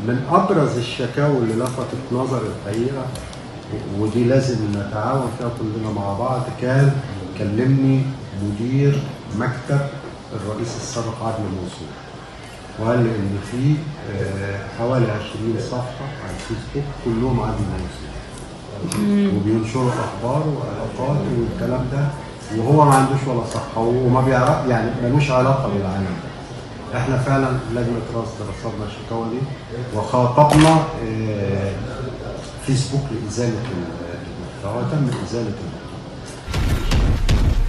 من ابرز الشكاوى اللي لفتت نظر الحقيقه و- ودي لازم نتعاون فيها كلنا مع بعض كان كلمني مدير مكتب الرئيس السابق عادل منصور وقال لي ان في آه، حوالي 20 صفحه على الفيسبوك كلهم عادل منصور وبينشروا اخبار وعلاقات والكلام ده وهو ما عندوش ولا صحه وما بيعرف يعني ملوش علاقه بالعالم ده احنا فعلا لجنه رصد رصدنا الشكاوى دي وخاطبنا آه، فيسبوك لازاله المحتوى تم ازاله المحتوى